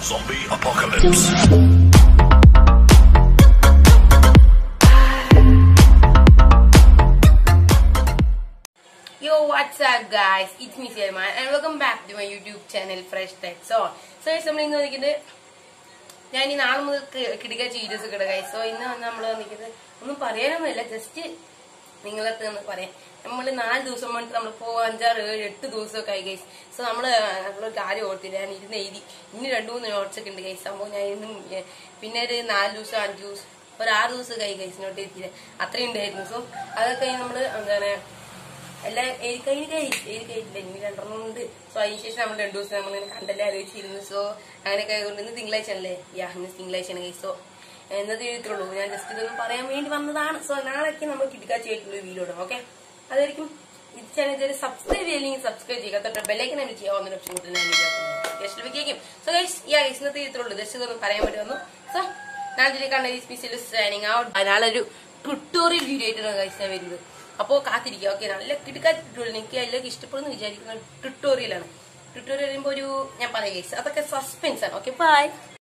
Zombie apocalypse. Yo, what's up guys? It's me Selman and welcome back to my YouTube channel Fresh Tech So, so guys, നമ്മൾ ഇന്ന് വന്നിട്ട് ഞാൻ ഈ നാളെ മുതൽ കി- കിടുക വീഡിയോസ് കിടക സോ ഇന്ന് നമ്മൾ വന്നിട്ട് ഒന്നും പറയാനൊന്നുമില്ല ജസ്റ്റ് നിങ്ങളടുത്ത് ഒന്ന് പറയാം നമ്മൾ നാല് ദിവസം കൊണ്ട് നമ്മളിപ്പോ അഞ്ചാറ് ഏഴ് എട്ട് ദിവസമൊക്കെ ആയി ഗൈസ് സോ നമ്മള് നമ്മളൊരു കാര്യം ഓർത്തില്ല ഞാൻ ഇരുന്ന് എഴുതി ഇനി രണ്ടു മൂന്ന് നോട്ട്സ് ഒക്കെ ഉണ്ട് ഗൈസ് സംഭവം ഞാൻ ഇന്നും ഏ, പിന്നെ ഒരു നാല് ദിവസം അഞ്ച് ദിവസം ഒരു ആറ് ദിവസം കൈ ഗൈസ് നോട്ട് എഴുതിയില്ല അത്രയും ഉണ്ടായിരുന്നു സോ അതൊക്കെ നമ്മൾ എന്താണ് എല്ലാം എഴുതി കഴിഞ്ഞില്ല ഇനി രണ്ടെണ്ണം ഉണ്ട് സോ അതിന് ശേഷം നമ്മൾ രണ്ടു ദിവസം നമ്മൾ കണ്ടല്ലേ ആലോചിച്ചിരുന്നു സോ അങ്ങനെയൊക്കെ ആയതുകൊണ്ട് ഇന്ന് തിങ്കളാഴ്ച അല്ലേ യാ ഇന്ന് തിങ്കളാഴ്ചയാണ് കൈ സോ എന്നത് എഴുതിയുള്ളൂ ഞാൻ ജസ്റ്റ് ഇതൊന്നും പറയാൻ വേണ്ടി വന്നതാണ് സോ നാളേക്ക് നമ്മൾ കിടക്കാച്ചി ആയിട്ടുള്ള വീഡിയോ ഇടാം ഓക്കെ അതായിരിക്കും ഇത് ചാനൽ ഇതുവരെ സബ്സ്ക്രൈബ് ചെയ്യില്ലെങ്കിൽ സബ്സ്ക്രൈബ് ചെയ്യുക തൊട്ട് ബെല്ലൈക്കൻ നമ്മൾ ചെയ്യാൻ വന്നൊരു ഓപ്ഷൻ കിട്ടുന്ന ലഭിക്കും സോ ഗൈസ് യാ ഗൈസ് ഇന്നത്തെ എഴുത്തുള്ളൂ ജസ്റ്റ് ഇതൊന്നും പറയാൻ വേണ്ടി വന്നു സോ നാളെ കണ്ട ഈ സ്പീഷ്യൽ സൈനിങ് ഔട്ട് നാളെ ഒരു ട്യൂട്ടോറിയൽ വീഡിയോ ആയിട്ടാണ് ഗൈസ് ഞാൻ വരുന്നത് അപ്പോൾ കാത്തിരിക്കുക ഓക്കെ നല്ല കിടക്കാത്ത ട്യൂട്ടോറിയൽ എനിക്ക് എല്ലാവർക്കും ഇഷ്ടപ്പെടുന്നു വിചാരിക്കുന്ന ട്യൂട്ടോറിയലാണ് ട്യൂട്ടോറിയൽ വരുമ്പോൾ ഒരു ഞാൻ പറയാം ഗൈസ് അതൊക്കെ സസ്പെൻസ് ആണ് ഓക്കെ ബൈ